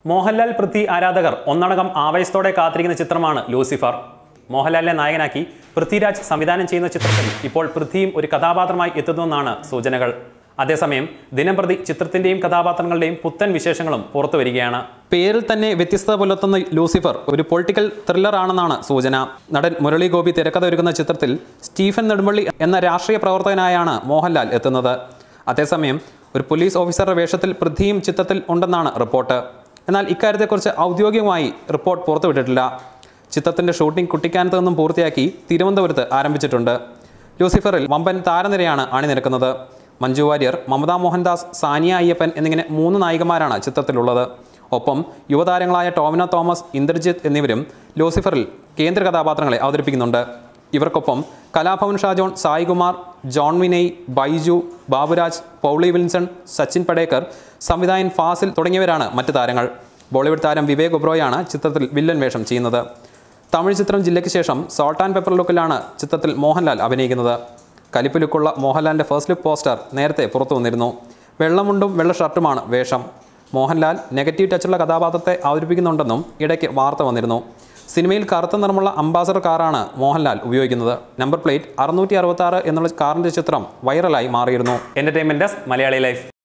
മോഹൻലാൽ പൃഥ്വി ആരാധകർ ഒന്നടങ്കം ആവേശത്തോടെ കാത്തിരിക്കുന്ന ചിത്രമാണ് ലൂസിഫർ മോഹൻലാലിനെ നായകനാക്കി പൃഥ്വിരാജ് സംവിധാനം ചെയ്യുന്ന ചിത്രത്തിൽ ഇപ്പോൾ പൃഥ്വിയും ഒരു കഥാപാത്രമായി എത്തുന്നുവെന്നാണ് സൂചനകൾ അതേസമയം ദിനംപ്രതി ചിത്രത്തിന്റെയും കഥാപാത്രങ്ങളുടെയും പുത്തൻ വിശേഷങ്ങളും പുറത്തു വരികയാണ് പേരിൽ തന്നെ വ്യത്യസ്തത പുലർത്തുന്ന ലൂസിഫർ ഒരു പൊളിറ്റിക്കൽ ത്രില്ലർ ആണെന്നാണ് സൂചന നടൻ മുരളി ഗോപി തിരക്കഥ ഒരുക്കുന്ന ചിത്രത്തിൽ സ്റ്റീഫൻ നെടുമ്പള്ളി എന്ന രാഷ്ട്രീയ പ്രവർത്തകനായാണ് മോഹൻലാൽ എത്തുന്നത് അതേസമയം ഒരു പോലീസ് ഓഫീസറുടെ വേഷത്തിൽ പൃഥ്വിയും ചിത്രത്തിൽ ഉണ്ടെന്നാണ് റിപ്പോർട്ട് എന്നാൽ ഇക്കാര്യത്തെക്കുറിച്ച് ഔദ്യോഗികമായി റിപ്പോർട്ട് പുറത്തുവിട്ടിട്ടില്ല ചിത്രത്തിന്റെ ഷൂട്ടിംഗ് കുട്ടിക്കാനത്ത് നിന്നും പൂർത്തിയാക്കി തിരുവനന്തപുരത്ത് ആരംഭിച്ചിട്ടുണ്ട് ലൂസിഫറിൽ വമ്പൻ താരനിരയാണ് അണിനിരക്കുന്നത് മഞ്ജു വാര്യർ മമതാ മോഹൻദാസ് സാനിയ അയ്യപ്പൻ എന്നിങ്ങനെ മൂന്ന് നായികമാരാണ് ചിത്രത്തിലുള്ളത് ഒപ്പം യുവതാരങ്ങളായ ടോമിനോ തോമസ് ഇന്ദ്രജിത്ത് എന്നിവരും ലൂസിഫറിൽ കേന്ദ്ര കഥാപാത്രങ്ങളെ അവതരിപ്പിക്കുന്നുണ്ട് ഇവർക്കൊപ്പം കലാഭവൻ ഷാജോൺ സായികുമാർ ജോൺ വിനയ് ബൈജു ബാബുരാജ് പൗളി വിൽസൺ സച്ചിൻ പടേക്കർ സംവിധായകൻ ഫാസിൽ തുടങ്ങിയവരാണ് മറ്റ് താരങ്ങൾ ബോളിവുഡ് താരം വിവേക് ഒബ്രോയാണ് ചിത്രത്തിൽ വില്ലൻ വേഷം ചെയ്യുന്നത് തമിഴ് ചിത്രം ജില്ലയ്ക്ക് ശേഷം സോൾട്ട് ആൻഡ് പെപ്പർ ലുക്കിലാണ് ചിത്രത്തിൽ മോഹൻലാൽ അഭിനയിക്കുന്നത് കലിപ്പ് ലുക്കുള്ള മോഹൻലാലിൻ്റെ ഫസ്റ്റ് ലുക്ക് പോസ്റ്റർ നേരത്തെ പുറത്തു വന്നിരുന്നു വെള്ളമുണ്ടും വെള്ള ഷർട്ടുമാണ് വേഷം മോഹൻലാൽ നെഗറ്റീവ് ടച്ചുള്ള കഥാപാത്രത്തെ അവതരിപ്പിക്കുന്നുണ്ടെന്നും ഇടയ്ക്ക് വാർത്ത വന്നിരുന്നു സിനിമയിൽ കറുത്ത നിറമുള്ള അംബാസഡർ കാറാണ് മോഹൻലാൽ ഉപയോഗിക്കുന്നത് നമ്പർ പ്ലേറ്റ് അറുന്നൂറ്റി അറുപത്തി ആറ് എന്നുള്ള കാറിൻ്റെ ചിത്രം വൈറലായി മാറിയിരുന്നു എന്റർടൈൻമെന്റ് ഡെസ്ക് മലയാളി ലൈഫ്